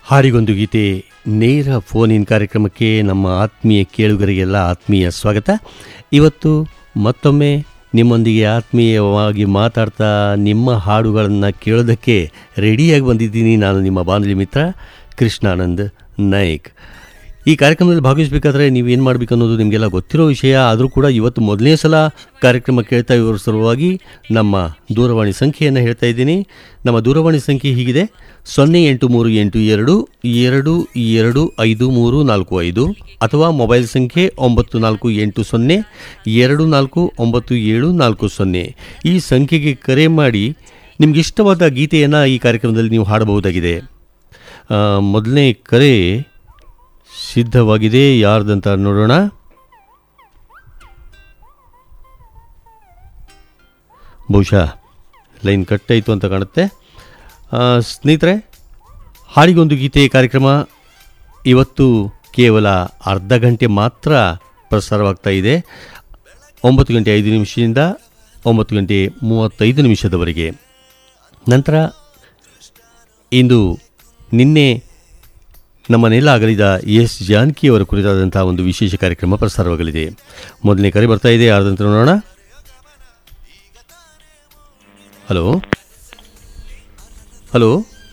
ಹಾಡಿಗೊಂದು ಗೀತೆ ನೇರ phone in ಕಾರ್ಯಕ್ರಮಕ್ಕೆ ನಮ್ಮ ಆತ್ಮೀಯ ಕೇಳುಗರಿಗೆಲ್ಲ ಆತ್ಮೀಯ ಸ್ವಾಗತ ಇವತ್ತು ಮತ್ತೊಮ್ಮೆ ನಿಮ್ಮೊಂದಿಗೆ ಆತ್ಮೀಯವಾಗಿ ಮಾತಾಡ್ತಾ ನಿಮ್ಮ ಹಾಡುಗಳನ್ನು ಕೇಳೋದಕ್ಕೆ ರೆಡಿಯಾಗಿ ಬಂದಿದ್ದೀನಿ ನಾನು ನಿಮ್ಮ ಬಾನುಲಿ ಮಿತ್ರ ಕೃಷ್ಣಾನಂದ್ ನಾಯ್ಕ್ ಈ ಕಾರ್ಯಕ್ರಮದಲ್ಲಿ ಭಾಗವಹಿಸಬೇಕಾದ್ರೆ ನೀವೇನು ಮಾಡಬೇಕು ಅನ್ನೋದು ನಿಮಗೆಲ್ಲ ಗೊತ್ತಿರೋ ವಿಷಯ ಆದರೂ ಕೂಡ ಇವತ್ತು ಮೊದಲನೇ ಸಲ ಕಾರ್ಯಕ್ರಮ ಕೇಳ್ತಾ ಇರೋ ಸಲುವಾಗಿ ನಮ್ಮ ದೂರವಾಣಿ ಸಂಖ್ಯೆಯನ್ನು ಹೇಳ್ತಾ ಇದ್ದೀನಿ ನಮ್ಮ ದೂರವಾಣಿ ಸಂಖ್ಯೆ ಹೀಗಿದೆ ಸೊನ್ನೆ ಎಂಟು ಮೂರು ಎಂಟು ಎರಡು ಎರಡು ಎರಡು ಐದು ಮೂರು ನಾಲ್ಕು ಐದು ಅಥವಾ ಮೊಬೈಲ್ ಸಂಖ್ಯೆ ಒಂಬತ್ತು ನಾಲ್ಕು ಎಂಟು ಸೊನ್ನೆ ಎರಡು ನಾಲ್ಕು ಒಂಬತ್ತು ಏಳು ನಾಲ್ಕು ಸೊನ್ನೆ ಈ ಸಂಖ್ಯೆಗೆ ಕರೆ ಮಾಡಿ ನಿಮ್ಗೆ ಇಷ್ಟವಾದ ಗೀತೆಯನ್ನು ಈ ಕಾರ್ಯಕ್ರಮದಲ್ಲಿ ನೀವು ಹಾಡಬಹುದಾಗಿದೆ ಆ, ಮೊದಲನೇ ಕರೆ ಸಿದ್ಧವಾಗಿದೆ ಯಾರ್ದಂತ ನೋಡೋಣ ಬಹುಶಃ ಲೈನ್ ಕಟ್ ಆಯಿತು ಅಂತ ಕಾಣುತ್ತೆ ಆ, ಸ್ನೇಹಿತರೆ ಹಾಡಿಗೊಂದು ಗೀತೆ ಕಾರ್ಯಕ್ರಮ ಇವತ್ತು ಕೇವಲ ಅರ್ಧ ಗಂಟೆ ಮಾತ್ರ ಪ್ರಸಾರವಾಗ್ತಾ ಇದೆ ಒಂಬತ್ತು ಗಂಟೆ ಐದು ನಿಮಿಷದಿಂದ ಒಂಬತ್ತು ಗಂಟೆ ಮೂವತ್ತೈದು ನಿಮಿಷದವರೆಗೆ ನಂತರ ಇಂದು ನಿನ್ನೆ ನಮ್ಮನ್ನೆಲ್ಲ ಅಗಲಿದ ಎಸ್ ಜಾನಕಿ ಅವರ ಕುರಿತಾದಂತಹ ಒಂದು ವಿಶೇಷ ಕಾರ್ಯಕ್ರಮ ಪ್ರಸಾರವಾಗಲಿದೆ ಮೊದಲನೇ ಕರೆ ಬರ್ತಾ ಇದೆ ಯಾರ್ದಂತ ನೋಡೋಣ ಹಲೋ ಹಲೋ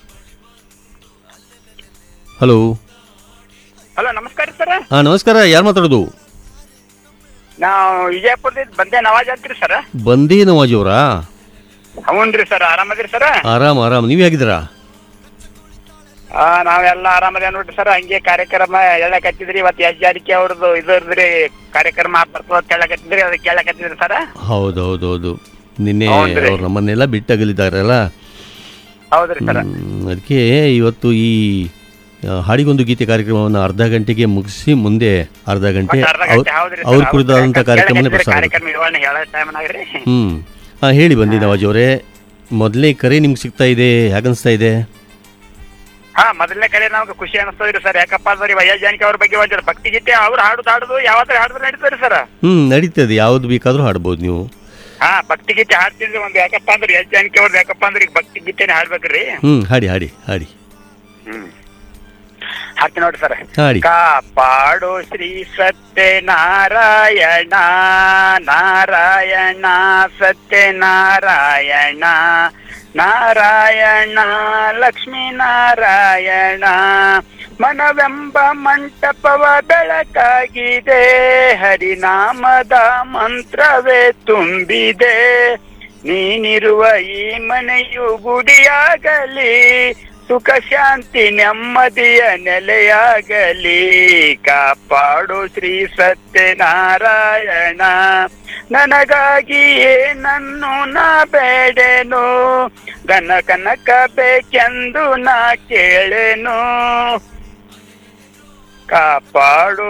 ಹಲೋ ಹಲೋ ನಮಸ್ಕಾರ ಸರ್ ಹಾಂ ನಮಸ್ಕಾರ ಯಾರು ಮಾತಾಡೋದು ನಾವು ವಿಜಯಪುರದಿಂದ ಬಂದೆ ನವಾಜ್ ಅಂತ್ರಿ ಸರ್ ಬಂದೇ ನವಾಜ್ ಅವರಾ ಹ್ಞೂನ್ರಿ ಸರ್ ಆರಾಮದಿರಿ ಸರ್ ಆರಾಮ್ ಆರಾಮ್ ನೀವು ಹೇಗಿದ್ದೀರಾ ಆ, ನಾವೆಲ್ಲ ಆರಾಮದೇ ನೋಡ್ರಿ ಸರ್ ಹಂಗೆ ಕಾರ್ಯಕ್ರಮ ಹೇಳಕತ್ತಿದ್ರಿ ಇವತ್ತು ಎಸ್ ಜಾರಕಿ ಅವ್ರದ್ದು ಇದ್ರದ್ರಿ ಕಾರ್ಯಕ್ರಮ ಬರ್ತದ ಅಂತ ಹೇಳಕತ್ತಿದ್ರಿ ಅದಕ್ಕೆ ಹೇಳಕತ್ತಿದ್ರಿ ಸರ್ ಹೌದು ಹೌದು ಹೌದು ನಿನ್ನೆ ಹೌದ್ರಿ. ಅವ್ರು ನಮ್ಮನ್ನೆಲ್ಲ ಬಿಟ್ಟಗಲಿದ್ದಾರಲ್ಲ ಹೌದ್ರಿ ಸರ್ ಅದಕ್ಕೆ ಇವತ್ತು ಈ ಆ, ಹಾಡಿಗೊಂದು ಗೀತೆ ಕಾರ್ಯಕ್ರಮವನ್ನು ಅರ್ಧ ಗಂಟೆಗೆ ಮುಗಿಸಿ ಮುಂದೆ ಅರ್ಧ ಗಂಟೆ ಮತ್ತೆ ಅರ್ಧ ಗಂಟೆ ಹೌದ್ರಿ ಅವ್ರ ಸರ್ ಕುರಿತಾದಂಥ ಕಾರ್ಯಕ್ರಮನೇ ಹೇಳಕತ್ತಿದ್ರಿ, ಪ್ರಸಾರ ಕಾರ್ಯಕ್ರಮ ನಿರ್ವಹಣೆ ಹೇಳೋ ಟೈಮ್ನಾಗ್ರಿ ಹ್ಞೂ ಹಾಂ ಹೇಳಿ ಬಂದಿ ನವಾಜ್ ಅವರೇ ಮೊದಲನೇ ಕರೆ ನಿಮ್ಗೆ ಸಿಗ್ತಾ ಇದೆ ಹೇಗನ್ನಿಸ್ತಾ ಇದೆ ಹಾ ಮೊದಲನೇ ಕಡೆ ನಮ್ಗೆ ಖುಷಿ ಅನಿಸ್ತದ್ರಿ ಸರ್ ಯಾಕಪ್ಪ ಅಂದ್ರೆ ವೈ ಎಸ್ ಜಾನಕಿ ಅವ್ರ ಬಗ್ಗೆ ಒಂದ್ ಭಕ್ತಿ ಗೀತೆ ಅವ್ರು ಹಾಡುದು ಹಾಡುದು ಯಾವತ್ತರ ಹಾಡುದು ನಡೀತದ್ರಿ ಸರ್ ಹ್ಞೂ ನಡೀತದೆ ಯಾವ್ದು ಬೇಕಾದರೂ ಹಾಡ್ಬೋದು ನೀವು ಹಾ ಭಕ್ತಿ ಗೀತೆ ಹಾಡ್ತಿದ್ರಿ ಒಂದ್ ಯಾಕಪ್ಪ ಅಂದ್ರೆ ಎಸ್ ಜಾನಕಿ ಅವ್ರದ್ದು ಯಾಕಪ್ಪ ಅಂದ್ರೆ ಈಗ ಭಕ್ತಿ ಗೀತೆನೆ ಹಾಡ್ಬೇಕ್ರಿ ಹ್ಞೂ ಹಾಡಿ ಹಾಡಿ ಹಾಡಿ ಹ್ಮ್ ಹಾಡ್ತೀನಿ ನೋಡಿ ಸರ್ ಹಾಡಿ ಕಾಪಾಡು ಶ್ರೀ ಸತ್ಯನಾರಾಯಣ ನಾರಾಯಣ ಸತ್ಯನಾರಾಯಣ ನಾರಾಯಣ ಲಕ್ಷ್ಮೀ ನಾರಾಯಣ ಮನವೆಂಬ ಮಂಟಪವ ಬೆಳಕಾಗಿದೆ ಹರಿನಾಮದ ಮಂತ್ರವೇ ತುಂಬಿದೆ ನೀನಿರುವ ಈ ಮನೆಯು ಗುಡಿಯಾಗಲಿ ಸುಖ ಶಾಂತಿ ನೆಮ್ಮದಿಯ ನೆಲೆಯಾಗಲಿ ಕಾಪಾಡು ಶ್ರೀ ಸತ್ಯನಾರಾಯಣ ನನಗಾಗಿಯೇ ನನ್ನು ನಾ ಬೇಡೆನು ಗನ ಕನಕ ಬೇಕೆಂದು ನಾ ಕೇಳೆನು ಕಾಪಾಡು